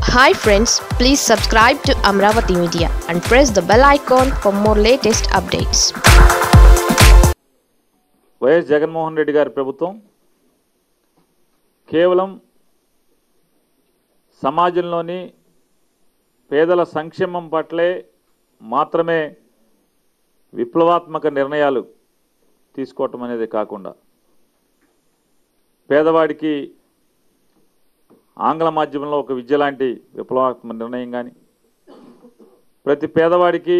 hi friends please subscribe to Amaravati media and press the bell icon for more latest updates YS Jaganmohan Reddy గారి ప్రభుత్వం కేవలం సమాజంలోని పేదల సంక్షేమం పట్లే మాత్రమే విప్లవాత్మక నిర్ణయాలు తీసుకోవటం అనేది కాకుండా పేదవాడికి ఆంగ్ల మాధ్యమంలో ఒక విద్య లాంటి విప్లవాత్మక నిర్ణయం కానీ ప్రతి పేదవాడికి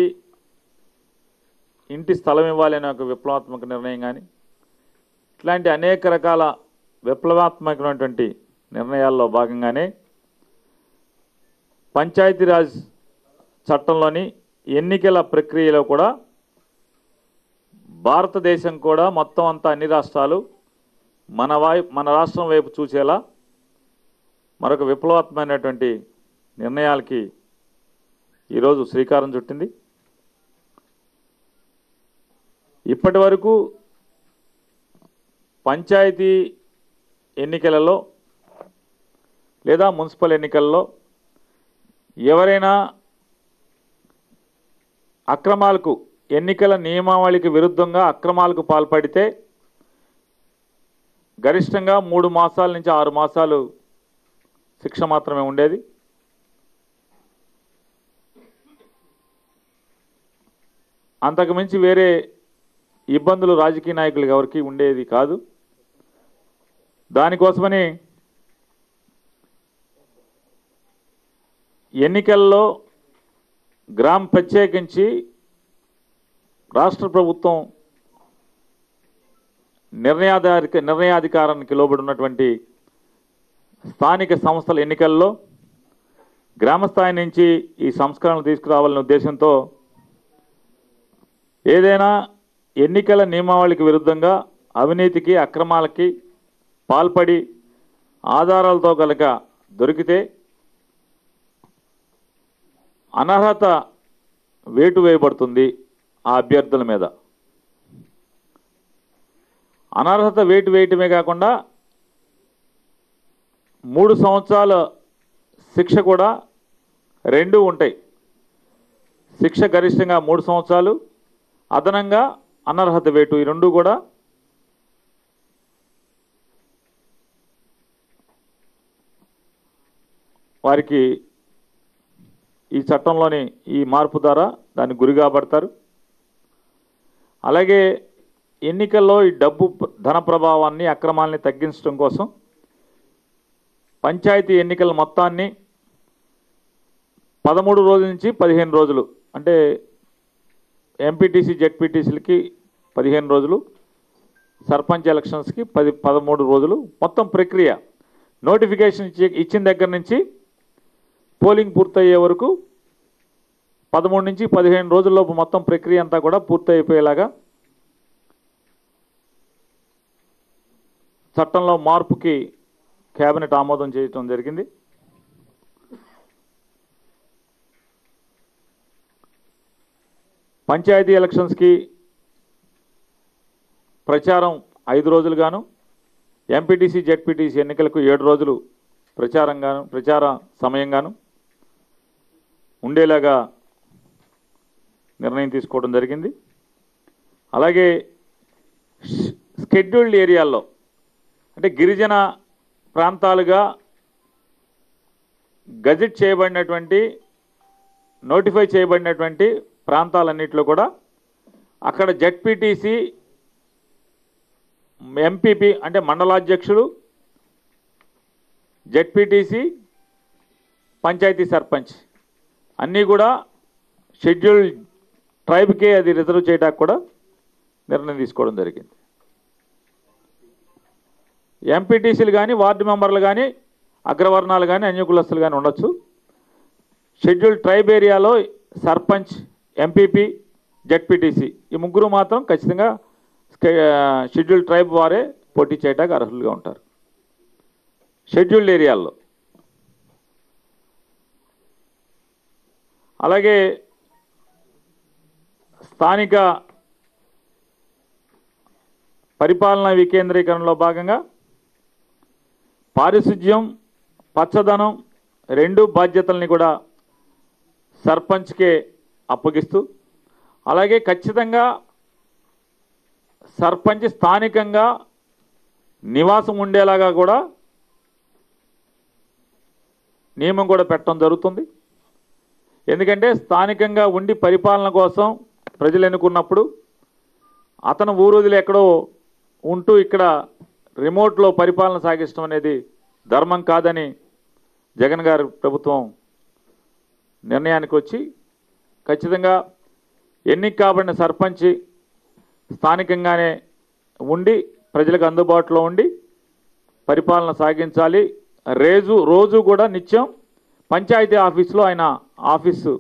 ఇంటి స్థలం ఇవ్వాలి అనే ఒక విప్లవాత్మక నిర్ణయం కానీ ఇట్లాంటి అనేక రకాల విప్లవాత్మకమైనటువంటి నిర్ణయాల్లో భాగంగానే పంచాయతీరాజ్ చట్టంలోని ఎన్నికల ప్రక్రియలో కూడా భారతదేశం కూడా మొత్తం అంతా అన్ని రాష్ట్రాలు మన వాయి మన రాష్ట్రం వైపు చూసేలా మరొక విప్లవాత్మకమైనటువంటి నిర్ణయాలకి ఈరోజు శ్రీకారం చుట్టింది ఇప్పటి వరకు పంచాయతీ ఎన్నికలలో లేదా మున్సిపల్ ఎన్నికల్లో ఎవరైనా అక్రమాలకు ఎన్నికల నియమావళికి విరుద్ధంగా అక్రమాలకు పాల్పడితే గరిష్టంగా మూడు మాసాల నుంచి ఆరు మాసాలు శిక్ష మాత్రమే ఉండేది అంతకు మించి వేరే ఇబ్బందులు రాజకీయ నాయకులకు ఎవరికి ఉండేది కాదు దానికోసమని ఎన్నికల్లో గ్రామ్ ప్రత్యేకించి రాష్ట్ర ప్రభుత్వం నిర్ణయాధిక నిర్ణయాధికారానికి లోబడి ఉన్నటువంటి స్థానిక సంస్థల ఎన్నికల్లో గ్రామ స్థాయి నుంచి ఈ సంస్కరణలు తీసుకురావాలనే ఉద్దేశంతో ఏదైనా ఎన్నికల నియమావళికి విరుద్ధంగా అవినీతికి అక్రమాలకి పాల్పడి ఆధారాలతో కనుక దొరికితే అనర్హత వేటు వేయబడుతుంది ఆ అభ్యర్థుల మీద అనర్హత వేటు వేయటమే కాకుండా మూడు సంవత్సరాల శిక్ష కూడా రెండు ఉంటాయి శిక్ష గరిష్టంగా మూడు సంవత్సరాలు అదనంగా అనర్హత వేటు ఈ రెండు కూడా వారికి ఈ చట్టంలోని ఈ మార్పు ద్వారా దానికి గురి కాబడతారు అలాగే ఎన్నికల్లో ఈ డబ్బు ధన ప్రభావాన్ని అక్రమాల్ని తగ్గించడం కోసం పంచాయతీ ఎన్నికల మొత్తాన్ని పదమూడు రోజుల నుంచి పదిహేను రోజులు అంటే ఎంపీటీసీ జెడ్పీటీసీలకి పదిహేను రోజులు సర్పంచ్ ఎలక్షన్స్కి పది పదమూడు రోజులు మొత్తం ప్రక్రియ నోటిఫికేషన్ ఇచ్చి ఇచ్చిన దగ్గర నుంచి పోలింగ్ పూర్తయ్యే వరకు పదమూడు నుంచి పదిహేను రోజుల్లోపు మొత్తం ప్రక్రియ అంతా కూడా పూర్తి అయిపోయేలాగా చట్టంలో మార్పుకి కేబినెట్ ఆమోదం చేయటం జరిగింది పంచాయతీ ఎలక్షన్స్కి ప్రచారం ఐదు రోజులుగాను ఎంపీటీసీ జెడ్పీటీసీ ఎన్నికలకు ఏడు రోజులు ప్రచారంగాను ప్రచార సమయంగాను ఉండేలాగా నిర్ణయం తీసుకోవడం జరిగింది అలాగే స్కెడ్యూల్డ్ ఏరియాల్లో అంటే గిరిజన ప్రాంతాలుగా గజెట్ చేయబడినటువంటి నోటిఫై చేయబడినటువంటి ప్రాంతాలన్నింటిలో కూడా అక్కడ జెడ్పీటీసీ ఎంపీపీ అంటే మండలాధ్యక్షులు జెడ్పీటీసీ పంచాయతీ సర్పంచ్ అన్నీ కూడా షెడ్యూల్ ట్రైబ్కే అది రిజర్వ్ చేయడానికి కూడా నిర్ణయం తీసుకోవడం జరిగింది ఎంపీటీసీలు కానీ వార్డు మెంబర్లు కానీ అగ్రవర్ణాలు కానీ అన్యకులస్తులు కానీ ఉండొచ్చు షెడ్యూల్ ట్రైబ్ ఏరియాలో సర్పంచ్ ఎంపీపీ జెడ్పీటీసీ ఈ ముగ్గురు మాత్రం ఖచ్చితంగా షెడ్యూల్ ట్రైబ్ వారే పోటీ చేయడానికి అర్హులుగా ఉంటారు షెడ్యూల్డ్ ఏరియాల్లో అలాగే స్థానిక పరిపాలనా వికేంద్రీకరణలో భాగంగా పారిశుధ్యం పచ్చదనం రెండు బాధ్యతల్ని కూడా సర్పంచ్కే అప్పగిస్తూ అలాగే ఖచ్చితంగా సర్పంచ్ స్థానికంగా నివాసం ఉండేలాగా కూడా నియమం కూడా పెట్టడం జరుగుతుంది ఎందుకంటే స్థానికంగా ఉండి పరిపాలన కోసం ప్రజలు ఎన్నుకున్నప్పుడు అతను ఊరోజులు ఎక్కడో ఉంటూ ఇక్కడ రిమోట్లో పరిపాలన సాగించడం అనేది ధర్మం కాదని జగన్ గారి ప్రభుత్వం నిర్ణయానికి వచ్చి ఖచ్చితంగా ఎన్నిక కాబడిన సర్పంచ్ స్థానికంగానే ఉండి ప్రజలకు అందుబాటులో ఉండి పరిపాలన సాగించాలి రేజు రోజు కూడా నిత్యం పంచాయతీ ఆఫీసులో ఆయన ఆఫీసు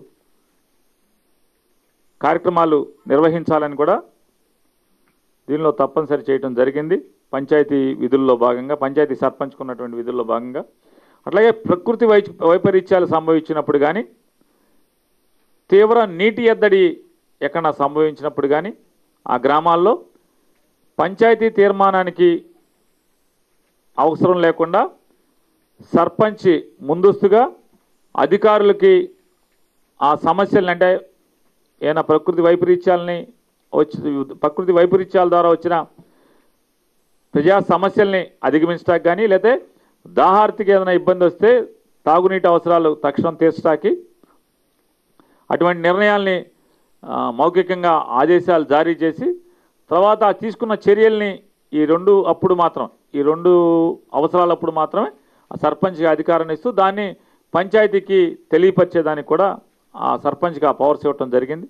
కార్యక్రమాలు నిర్వహించాలని కూడా దీనిలో తప్పనిసరి చేయడం జరిగింది పంచాయతీ విధుల్లో భాగంగా పంచాయతీ సర్పంచ్కు ఉన్నటువంటి విధుల్లో భాగంగా అట్లాగే ప్రకృతి వై వైపరీత్యాలు సంభవించినప్పుడు కానీ తీవ్ర నీటి ఎద్దడి ఎక్కడ సంభవించినప్పుడు కానీ ఆ గ్రామాల్లో పంచాయతీ తీర్మానానికి అవసరం లేకుండా సర్పంచ్ ముందస్తుగా అధికారులకి ఆ సమస్యలను అంటే ఏమైనా ప్రకృతి వైపరీత్యాలని వచ్చి ప్రకృతి వైపరీత్యాల ద్వారా వచ్చిన ప్రజా సమస్యల్ని అధిగమించడానికి కానీ లేకపోతే దాహార్తికి ఏదైనా ఇబ్బంది వస్తే తాగునీటి అవసరాలు తక్షణం తీర్చడానికి అటువంటి నిర్ణయాల్ని ఆ, మౌఖికంగా ఆదేశాలు జారీ చేసి తర్వాత ఆ తీసుకున్న చర్యల్ని ఈ రెండు అప్పుడు మాత్రం ఈ రెండు అవసరాలప్పుడు మాత్రమే ఆ సర్పంచ్కి అధికారాన్ని ఇస్తూ దాన్ని పంచాయతీకి తెలియపరిచేదానికి కూడా ఆ సర్పంచ్కి ఆ పవర్స్ ఇవ్వటం జరిగింది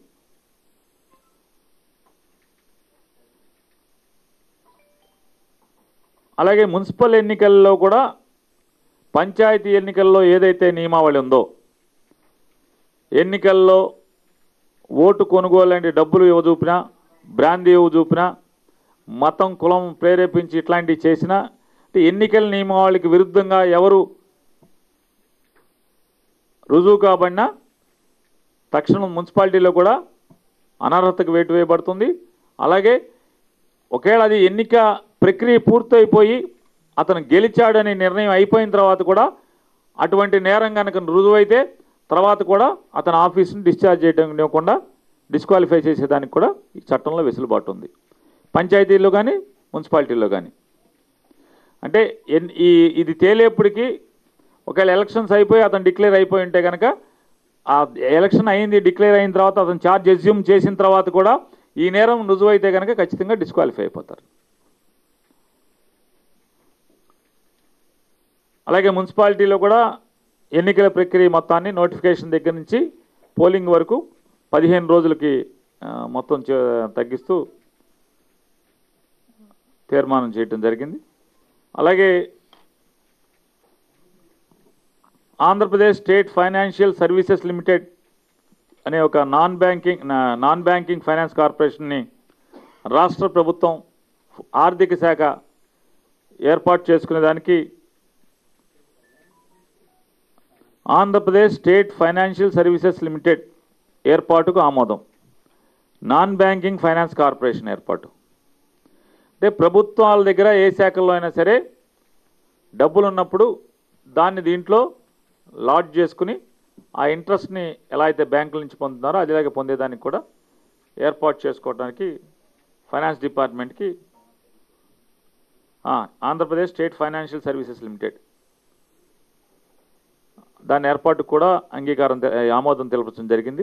అలాగే మున్సిపల్ ఎన్నికల్లో కూడా పంచాయతీ ఎన్నికల్లో ఏదైతే నియమావళి ఉందో ఎన్నికల్లో ఓటు కొనుగోలు అంటే డబ్బులు ఇవ్వ చూపినా బ్రాందీ ఇవ్వ చూపినా మతం కులం ప్రేరేపించి ఇట్లాంటివి చేసినా అంటే ఎన్నికల నియమావళికి విరుద్ధంగా ఎవరు రుజువు కాబడినా తక్షణం మున్సిపాలిటీలో కూడా అనర్హతకు వేటు వేయబడుతుంది అలాగే ఒకవేళ అది ఎన్నిక ప్రక్రియ పూర్తయిపోయి అతను గెలిచాడని నిర్ణయం అయిపోయిన తర్వాత కూడా అటువంటి నేరం కనుక రుజువైతే తర్వాత కూడా అతని ఆఫీస్ని డిశ్చార్జ్ చేయడం ఇవ్వకుండా డిస్క్వాలిఫై చేసేదానికి కూడా ఈ చట్టంలో వెసులుబాటు ఉంది పంచాయతీల్లో కానీ మున్సిపాలిటీల్లో కానీ అంటే ఎన్- ఈ ఇది తేలేప్పటికీ ఒకవేళ ఎలక్షన్స్ అయిపోయి అతను డిక్లేర్ అయిపోయి ఉంటే కనుక ఆ ఎలక్షన్ అయింది డిక్లేర్ అయిన తర్వాత అతను ఛార్జ్ ఎస్యూమ్ చేసిన తర్వాత కూడా ఈ నేరం రుజువైతే కనుక ఖచ్చితంగా డిస్క్వాలిఫై అయిపోతారు అలాగే మున్సిపాలిటీలో కూడా ఎన్నికల ప్రక్రియ మొత్తాన్ని నోటిఫికేషన్ దగ్గర నుంచి పోలింగ్ వరకు పదిహేను రోజులకి ఆ, మొత్తం చే- తగ్గిస్తూ తీర్మానం చేయటం జరిగింది అలాగే Andhra Pradesh state financial services limited అనే ఒక నాన్ బ్యాంకింగ్ నా- నాన్ బ్యాంకింగ్ ఫైనాన్స్ కార్పొరేషన్ని రాష్ట్ర ప్రభుత్వం ఆర్థిక శాఖ ఏర్పాటు చేసుకునే దానికి Andhra Pradesh state financial services limited ఏర్పాటుకు ఆమోదం నాన్ బ్యాంకింగ్ ఫైనాన్స్ కార్పొరేషన్ ఏర్పాటు అంటే ప్రభుత్వాల దగ్గర ఏ శాఖల్లో అయినా సరే డబ్బులు ఉన్నప్పుడు దాన్ని దీంట్లో లాడ్ చేసుకుని ఆ ఇంట్రెస్ట్ని ఎలా అయితే బ్యాంకుల నుంచి పొందుతున్నారో అదేలాగే పొందేదానికి కూడా ఏర్పాటు చేసుకోవడానికి ఫైనాన్స్ డిపార్ట్మెంట్కి ఆ, Andhra Pradesh state financial services limited దాని ఏర్పాటుకు కూడా అంగీకారం తె- ఆమోదం తెలపడం జరిగింది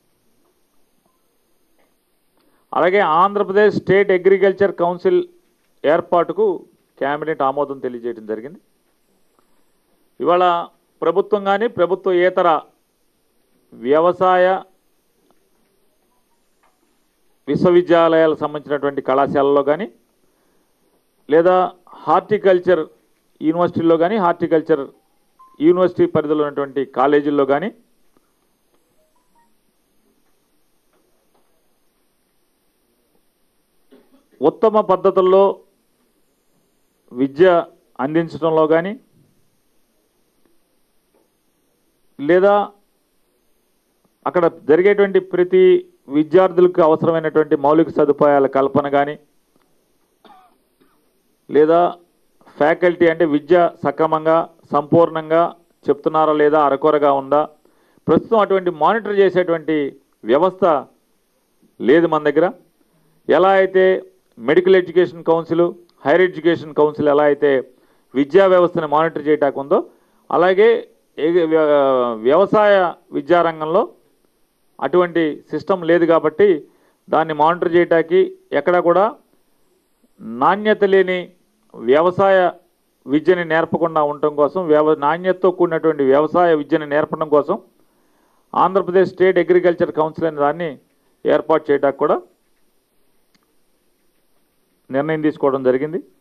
అలాగే ఆంధ్రప్రదేశ్ స్టేట్ అగ్రికల్చర్ కౌన్సిల్ ఏర్పాటుకు కేబినెట్ ఆమోదం తెలియజేయడం జరిగింది ఇవాళ ప్రభుత్వం కానీ ప్రభుత్వేతర వ్యవసాయ విశ్వవిద్యాలయాలకు సంబంధించినటువంటి కళాశాలలో కానీ లేదా హార్టికల్చర్ యూనివర్సిటీల్లో కానీ హార్టికల్చర్ యూనివర్సిటీ పరిధిలో ఉన్నటువంటి కాలేజీల్లో కానీ ఉత్తమ పద్ధతుల్లో విద్య అందించడంలో కానీ లేదా అక్కడ జరిగేటువంటి ప్రతి విద్యార్థులకు అవసరమైనటువంటి మౌలిక సదుపాయాల కల్పన కానీ లేదా ఫ్యాకల్టీ అంటే విద్య సక్రమంగా సంపూర్ణంగా చెప్తున్నారా లేదా అరకొరగా ఉందా ప్రస్తుతం అటువంటి మానిటర్ చేసేటువంటి వ్యవస్థ లేదు మన దగ్గర ఎలా అయితే medical education council higher education council ఎలా అయితే విద్యా వ్యవస్థని మానిటర్ చేయటానికి ఉందో అలాగే ఏ- వ్య- వ్యవసాయ విద్యారంగంలో అటువంటి సిస్టమ్ లేదు కాబట్టి దాన్ని మానిటర్ చేయటానికి ఎక్కడ కూడా నాణ్యత లేని వ్యవసాయ విద్యని నేర్పకుండా ఉండటం కోసం వ్యవ నాణ్యతతో కూడినటువంటి వ్యవసాయ విద్యని నేర్పడం కోసం ఆంధ్రప్రదేశ్ స్టేట్ అగ్రికల్చర్ కౌన్సిల్ అనే దాన్ని ఏర్పాటు చేయడానికి కూడా నిర్ణయం తీసుకోవడం జరిగింది